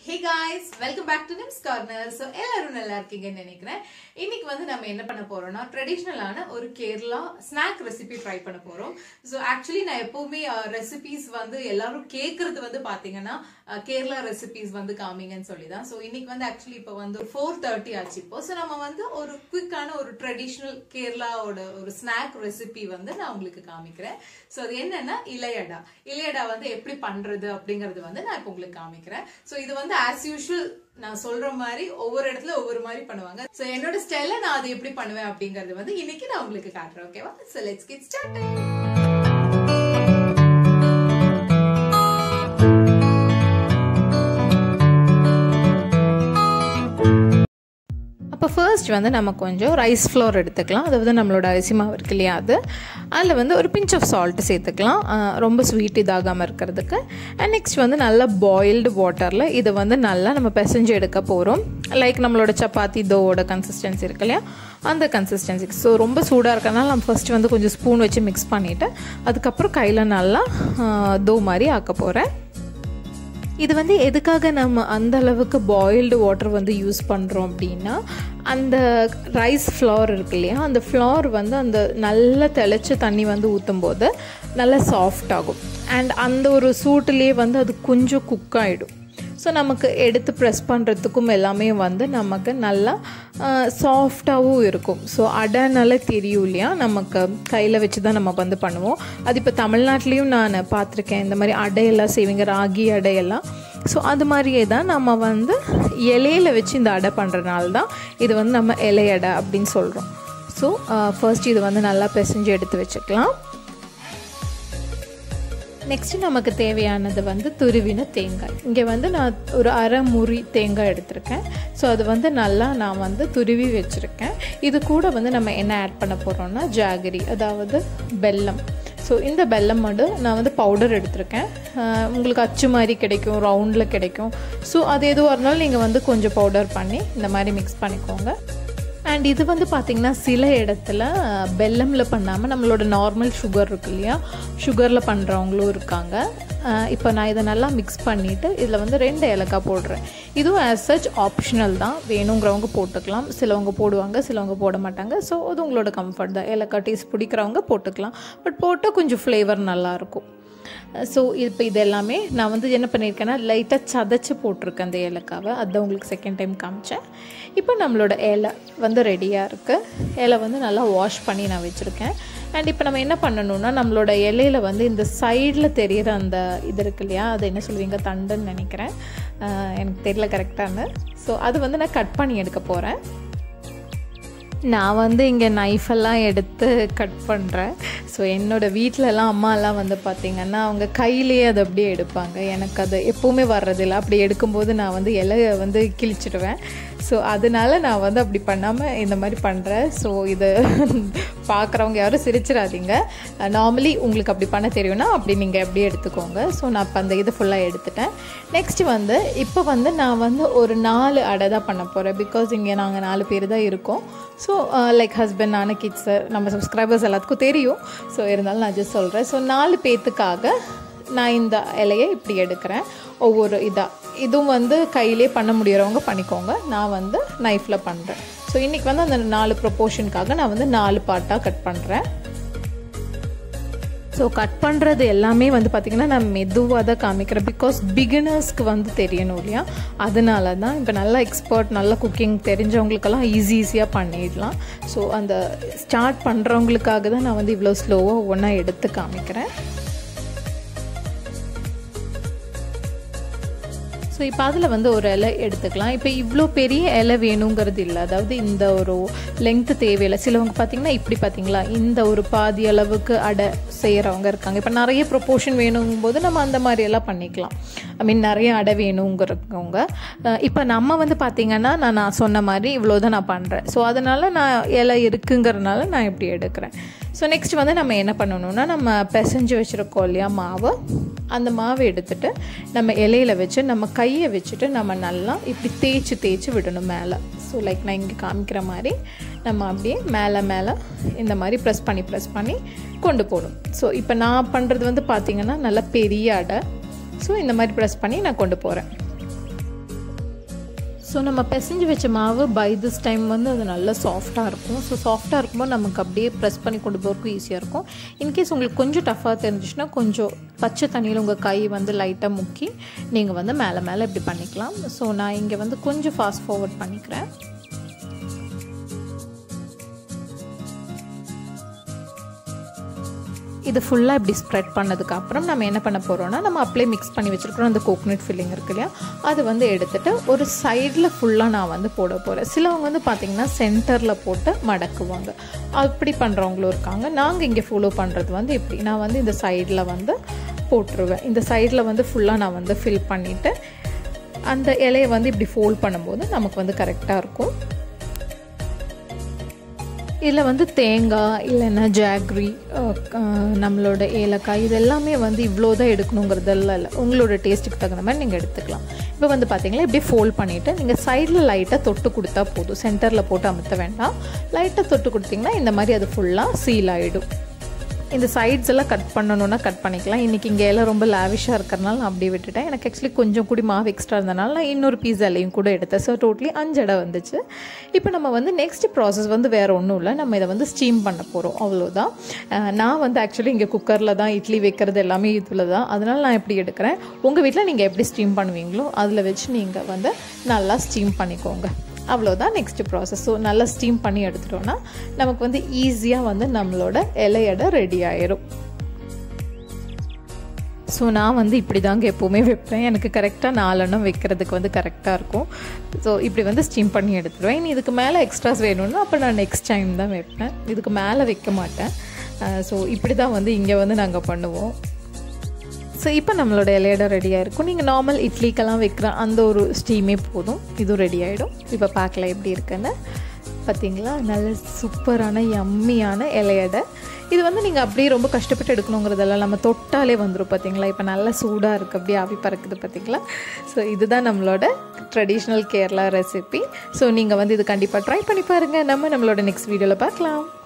hey guys welcome back to Nim's corner so எல்லாரும் நல்லா இருக்கீங்கன்னு நினைக்கிறேன் இன்னைக்கு வந்து நம்ம என்ன பண்ண போறோம்னா ட்ரெடிஷ்னலான ஒரு கேரளா ஸ்நாக் ரெசிபி ட்ரை பண்ண போறோம் ஸோ ஆக்சுவலி நான் எப்பவுமே ரெசிபிஸ் வந்து எல்லாரும் கேட்கறது வந்து பாத்தீங்கன்னா அஹ், கேரளா ரெசிபிஸ் வந்து காமிங்கன்னு சொல்லி தான் ஸோ இன்னைக்கு வந்து ஆக்சுவலி இப்போ வந்து ஃபோர் தேர்ட்டி ஆச்சு இப்போ ஸோ நம்ம வந்து ஒரு குவிக்கான ஒரு ட்ரெடிஷ்னல் கேரளாவோட ஒரு ஸ்நாக் ரெசிபி வந்து நான் உங்களுக்கு காமிக்கிறேன் ஸோ அது என்னன்னா இலையடா இலையடா வந்து எப்படி பண்றது அப்படிங்கறது வந்து நான் இப்போ உங்களுக்கு காமிக்கிறேன் ஸோ இது வந்து ஆஸ் யூஷுவல் நான் சொல்ற மாதிரி ஒவ்வொரு இடத்துல ஒவ்வொரு மாதிரி பண்ணுவாங்க ஸோ என்னோட ஸ்டைல நான் அதை எப்படி பண்ணுவேன் அப்படிங்கறது வந்து இன்னைக்கு நான் உங்களுக்கு காட்டுறேன் ஓகேவா ஸோ லெட்ஸ் கெட் ஸ்டார்ட் அப்போ ஃபர்ஸ்ட் வந்து நம்ம கொஞ்சம் ரைஸ் ஃப்ளோர் எடுத்துக்கலாம் அதாவது நம்மளோட அரிசி மாவு இருக்கு இல்லையா அது அதில் வந்து ஒரு பிஞ்ச் ஆஃப் சால்ட் சேர்த்துக்கலாம் ஆஹ் ரொம்ப ஸ்வீட் இதாகாமல் இருக்கிறதுக்கு அண்ட் நெக்ஸ்ட் வந்து நல்லா பாயில்டு வாட்டரில் இதை வந்து நல்லா நம்ம பிசைஞ்சு எடுக்க போகிறோம் லைக் நம்மளோட சப்பாத்தி தோவோட கன்சிஸ்டன்சி இருக்கு இல்லையா அந்த கன்சிஸ்டன்சி ஸோ ரொம்ப சூடாக இருக்கறனால நம்ம ஃபர்ஸ்ட் வந்து கொஞ்சம் ஸ்பூன் வச்சு மிக்ஸ் பண்ணிவிட்டு அதுக்கப்புறம் கையில் நல்லா ஆஹ் தோ மாதிரி ஆக்க போகிறேன் இது வந்து எதுக்காக நம்ம அந்த அளவுக்கு பாயில்டு வாட்டர் வந்து யூஸ் பண்ணுறோம் அப்படின்னா அந்த ரைஸ் ஃப்ளார் இருக்கு இல்லையா அந்த ஃப்ளார் வந்து அந்த நல்ல தெளிச்ச தண்ணி வந்து ஊற்றும் போது நல்லா சாஃப்ட் ஆகும் அண்ட் அந்த ஒரு சூட்டுலேயே வந்து அது கொஞ்சம் குக் ஆகிடும் ஸோ நமக்கு எடுத்து ப்ரெஸ் பண்ணுறதுக்கும் எல்லாமே வந்து நமக்கு நல்லா சாஃப்டாகவும் இருக்கும் ஸோ அடைனால தெரியும் இல்லையா நமக்கு கையில் வச்சு தான் நம்ம வந்து பண்ணுவோம் அது இப்போ தமிழ்நாட்டிலையும் நான் பார்த்துருக்கேன் இந்த மாதிரி அடையெல்லாம் செய்வீங்க ராகி அடையெல்லாம் ஸோ அது மாதிரியே தான் நம்ம வந்து இலையில வச்சு இந்த அடை பண்ணுறனால தான் இது வந்து நம்ம இலையடை அப்படின்னு சொல்கிறோம் ஸோ ஃபர்ஸ்ட் இது வந்து நல்லா பிசைஞ்சு எடுத்து வச்சுக்கலாம் நெக்ஸ்ட்டு நமக்கு தேவையானது வந்து துருவின தேங்காய் இங்கே வந்து நான் ஒரு அரை முறி தேங்காய் எடுத்திருக்கேன் ஸோ அது வந்து நல்லா நான் வந்து துருவி வச்சுருக்கேன் இது கூட வந்து நம்ம என்ன ஆட் பண்ண போகிறோம்னா ஜாகரி அதாவது வெல்லம் ஸோ இந்த வெல்லம் மட்டும் நான் வந்து பவுடர் எடுத்திருக்கேன் ஆஹ் உங்களுக்கு அச்சு மாதிரி கிடைக்கும் ரவுண்டில் கிடைக்கும் ஸோ அது எதுவாக இருந்தாலும் நீங்கள் வந்து கொஞ்சம் பவுடர் பண்ணி இந்த மாதிரி மிக்ஸ் பண்ணிக்கோங்க அண்ட் இது வந்து பார்த்திங்கன்னா சில இடத்துல வெல்லமில் பண்ணாமல் நம்மளோட நார்மல் சுகர் இருக்கு இல்லையா சுகரில் பண்ணுறவங்களும் இருக்காங்க இப்போ நான் இதை நல்லா மிக்ஸ் பண்ணிவிட்டு இதில் வந்து ரெண்டு ஏலக்காய் போடுறேன் இதுவும் ஆஸ் சச் ஆப்ஷனல் தான் வேணுங்கிறவங்க போட்டுக்கலாம் சிலவங்க போடுவாங்க சிலவங்க போட மாட்டாங்க ஸோ அது உங்களோட கம்ஃபர்ட் தான் ஏலக்காய் டேஸ்ட் பிடிக்கிறவங்க போட்டுக்கலாம் பட் போட்டால் கொஞ்சம் ஃப்ளேவர் நல்லாயிருக்கும் ஸோ இப்போ இது எல்லாமே நான் வந்து என்ன பண்ணியிருக்கேன்னா லைட்டாக சதைச்சி போட்டிருக்கேன் அந்த ஏலக்காவை அதை உங்களுக்கு செகண்ட் டைம் காமிச்சேன் இப்போ நம்மளோட ஏலை வந்து ரெடியாக இருக்குது ஏலை வந்து நல்லா வாஷ் பண்ணி நான் வச்சுருக்கேன் அண்ட் இப்போ நம்ம என்ன பண்ணணும்னா நம்மளோட இலையில வந்து இந்த சைடில் தெரிகிற அந்த இது இருக்கு இல்லையா அது என்ன சொல்லுவீங்க தண்டுன்னு நினைக்கிறேன் அஹ் எனக்கு தெரியல கரெக்டானு ஸோ அது வந்து நான் கட் பண்ணி எடுக்க போகிறேன் நான் வந்து இங்கே நைஃபெல்லாம் எடுத்து கட் பண்ணுறேன் ஸோ என்னோடய வீட்டிலலாம் அம்மாலாம் வந்து பார்த்திங்கன்னா அவங்க கையிலேயே அதை அப்படியே எடுப்பாங்க எனக்கு அது எப்போவுமே வர்றதில்ல அப்படி எடுக்கும்போது நான் வந்து இலையை வந்து கிழிச்சிடுவேன் ஸோ அதனால நான் வந்து அப்படி பண்ணாமல் இந்த மாதிரி பண்ணுறேன் ஸோ இது பார்க்குறவங்க யாரும் சிரிச்சிடாதீங்க நார்மலி உங்களுக்கு அப்படி பண்ண தெரியும்னா அப்படி நீங்கள் எப்படி எடுத்துக்கோங்க ஸோ நான் இப்போ அந்த இது ஃபுல்லாக எடுத்துட்டேன் நெக்ஸ்ட் வந்து இப்போ வந்து நான் வந்து ஒரு நாலு அடை தான் பண்ண போகிறேன் பிகாஸ் இங்கே நாங்கள் நாலு பேர் தான் இருக்கோம் ஸோ லைக் ஹஸ்பண்ட் நானும் கிட்ஸு நம்ம சப்ஸ்கிரைபர்ஸ் எல்லாத்துக்கும் தெரியும் ஸோ இருந்தாலும் நான் ஜஸ்ட் சொல்கிறேன் ஸோ நாலு பேத்துக்காக நான் இந்த இலையை இப்படி எடுக்கிறேன் ஒவ்வொரு இதாக இதுவும் வந்து கையிலே பண்ண முடியறவங்க பண்ணிக்கோங்க நான் வந்து நைஃப்பில் பண்ணுறேன் ஸோ இன்றைக்கி வந்து அந்த நாலு ப்ரொப்போர்ஷனுக்காக நான் வந்து நாலு பார்ட்டாக கட் பண்ணுறேன் ஸோ கட் பண்ணுறது எல்லாமே வந்து பார்த்திங்கன்னா நான் மெதுவாக தான் காமிக்கிறேன் பிகாஸ் பிகினர்ஸ்க்கு வந்து தெரியணும் இல்லையா அதனால தான் இப்போ நல்லா எக்ஸ்பர்ட் நல்லா குக்கிங் தெரிஞ்சவங்களுக்கெல்லாம் ஈஸி ஈஸியாக பண்ணிடலாம் ஸோ அந்த ஸ்டார்ட் பண்ணுறவங்களுக்காக தான் நான் வந்து இவ்வளோ ஸ்லோவாக ஒவ்வொன்றா எடுத்து காமிக்கிறேன் ஸோ இப்போ அதில் வந்து ஒரு இலை எடுத்துக்கலாம் இப்போ இவ்வளோ பெரிய இலை வேணுங்கிறது இல்லை அதாவது இந்த ஒரு லெங்க்த்து தேவையில்லை சிலவங்க பார்த்தீங்கன்னா இப்படி பார்த்தீங்களா இந்த ஒரு பாதி அளவுக்கு அடை செய்கிறவங்க இருக்காங்க இப்போ நிறைய ப்ரொப்போர்ஷன் வேணுங்கும் போது நம்ம அந்த மாதிரி எல்லாம் பண்ணிக்கலாம் ஐ மீன் நிறைய அடை வேணுங்கிறவங்க அஹ் இப்போ நம்ம வந்து பார்த்திங்கன்னா நான் நான் சொன்ன மாதிரி இவ்வளோ தான் நான் பண்ணுறேன் ஸோ அதனால் நான் இலை இருக்குங்கிறனால நான் இப்படி எடுக்கிறேன் ஸோ நெக்ஸ்ட் வந்து நம்ம என்ன பண்ணணும்னா நம்ம பிசைஞ்சு வச்சுருக்கோம் இல்லையா மாவு அந்த மாவை எடுத்துட்டு நம்ம இலையில வச்சு நம்ம கையை வச்சுட்டு நம்ம நல்லா இப்படி தேய்ச்சி தேய்ச்சி விடணும் மேலே ஸோ லைக் நான் இங்கே காமிக்கிற மாதிரி நம்ம அப்படியே மேலே மேலே இந்த மாதிரி ப்ரெஸ் பண்ணி ப்ரெஸ் பண்ணி கொண்டு போகணும் ஸோ இப்போ நான் பண்ணுறது வந்து பார்த்திங்கன்னா நல்லா பெரிய அடை ஸோ இந்த மாதிரி ப்ரெஸ் பண்ணி நான் கொண்டு போகிறேன் ஸோ நம்ம பிசைஞ்சு வச்ச மாவு பை திஸ் டைம் வந்து அது நல்லா சாஃப்டாக இருக்கும் ஸோ சாஃப்டாக இருக்கும்போது நமக்கு அப்படியே ப்ரெஸ் பண்ணி கொண்டு போகிறதுக்கும் ஈஸியாக இருக்கும் இன்கேஸ் உங்களுக்கு கொஞ்சம் டஃப்பாக தெரிஞ்சிச்சுன்னா கொஞ்சம் பச்சை தண்ணியில் உங்கள் கை வந்து லைட்டாக முக்கி நீங்கள் வந்து மேலே மேலே இப்படி பண்ணிக்கலாம் ஸோ நான் இங்கே வந்து கொஞ்சம் ஃபாஸ்ட் ஃபார்வர்ட் பண்ணிக்கிறேன் இது ஃபுல்லாக இப்படி ஸ்ப்ரெட் பண்ணதுக்கப்புறம் நம்ம என்ன பண்ண போகிறோம்னா நம்ம அப்படியே மிக்ஸ் பண்ணி வச்சுருக்கிறோம் அந்த கோகோனட் ஃபில்லிங் இருக்கு இல்லையா அது வந்து எடுத்துகிட்டு ஒரு சைடில் ஃபுல்லாக நான் வந்து போட போகிறேன் சிலவங்க வந்து பார்த்திங்கன்னா சென்டரில் போட்டு மடக்குவாங்க அப்படி பண்ணுறவங்களும் இருக்காங்க நாங்கள் இங்கே ஃபாலோ பண்ணுறது வந்து இப்படி நான் வந்து இந்த சைடில் வந்து போட்டுருவேன் இந்த சைடில் வந்து ஃபுல்லாக நான் வந்து ஃபில் பண்ணிவிட்டு அந்த இலையை வந்து இப்படி ஃபோல்ட் பண்ணும்போது நமக்கு வந்து கரெக்டாக இருக்கும் இதில் வந்து தேங்காய் இல்லைன்னா ஜாக்ரி நம்மளோட ஏலக்காய் இது எல்லாமே வந்து இவ்வளோ தான் எடுக்கணுங்கிறதெல்லாம் இல்லை உங்களோட டேஸ்ட்டுக்கு தகுந்த மாதிரி நீங்கள் எடுத்துக்கலாம் இப்போ வந்து பார்த்தீங்களா இப்படி ஃபோல்ட் பண்ணிவிட்டு நீங்கள் சைடில் லைட்டாக தொட்டு கொடுத்தா போதும் சென்டரில் போட்டு அமுத்த வேண்டாம் லைட்டாக தொட்டு கொடுத்தீங்கன்னா இந்த மாதிரி அது ஃபுல்லாக சீல் ஆகிடும் இந்த சைட்ஸ் எல்லாம் கட் பண்ணணுன்னா கட் பண்ணிக்கலாம் இன்றைக்கி இங்கே எல்லாம் ரொம்ப லாவிஷாக இருக்கிறனால நான் அப்படியே விட்டுட்டேன் எனக்கு ஆக்சுவலி கொஞ்சம் கூடி மாவு எக்ஸ்ட்ரா இருந்தனால நான் இன்னொரு பீஸாலையும் கூட எடுத்தேன் ஸோ டோட்டலி அஞ்சு இடம் வந்துச்சு இப்போ நம்ம வந்து நெக்ஸ்ட் ப்ராசஸ் வந்து வேறு ஒன்றும் இல்லை நம்ம இதை வந்து ஸ்டீம் பண்ண போகிறோம் அவ்வளோதான் நான் வந்து ஆக்சுவலி இங்கே குக்கரில் தான் இட்லி வைக்கிறது எல்லாமே இதில் தான் அதனால் நான் எப்படி எடுக்கிறேன் உங்கள் வீட்டில் நீங்கள் எப்படி ஸ்டீம் பண்ணுவீங்களோ அதில் வச்சு நீங்கள் வந்து நல்லா ஸ்டீம் பண்ணிக்கோங்க அவ்வளோதான் நெக்ஸ்ட் ப்ராசஸ் ஸோ நல்லா ஸ்டீம் பண்ணி எடுத்துட்டோன்னா நமக்கு வந்து ஈஸியாக வந்து நம்மளோட இலையடை ரெடி ஆயிரும் ஸோ நான் வந்து இப்படி தாங்க எப்போவுமே வைப்பேன் எனக்கு கரெக்டாக நாலெண்ணம் வைக்கிறதுக்கு வந்து கரெக்டாக இருக்கும் ஸோ இப்படி வந்து ஸ்டீம் பண்ணி எடுத்துடுவேன் இனி இதுக்கு மேலே எக்ஸ்ட்ராஸ் வேணும்னா அப்போ நான் நெக்ஸ்ட் டைம் தான் வைப்பேன் இதுக்கு மேலே வைக்க மாட்டேன் ஸோ இப்படி தான் வந்து இங்கே வந்து நாங்கள் பண்ணுவோம் ஸோ இப்போ நம்மளோட இலையடை ரெடியாக இருக்கும் நீங்கள் நார்மல் இட்லிக்கெல்லாம் வைக்கிற அந்த ஒரு ஸ்டீமே போதும் இதுவும் ரெடி ஆகிடும் இப்போ பார்க்கலாம் எப்படி இருக்குன்னு பார்த்தீங்களா நல்ல சூப்பரான யம்மியான இலையடை இது வந்து நீங்கள் அப்படியே ரொம்ப கஷ்டப்பட்டு எடுக்கணுங்கிறதெல்லாம் நம்ம தொட்டாலே வந்துடும் பார்த்தீங்களா இப்போ நல்லா சூடாக இருக்குது அப்படியே ஆவி பறக்குது பார்த்தீங்களா ஸோ இதுதான் நம்மளோட ட்ரெடிஷ்னல் கேரளா ரெசிபி ஸோ நீங்கள் வந்து இது கண்டிப்பாக ட்ரை பண்ணி பாருங்கள் நம்ம நம்மளோட நெக்ஸ்ட் வீடியோவில் பார்க்கலாம்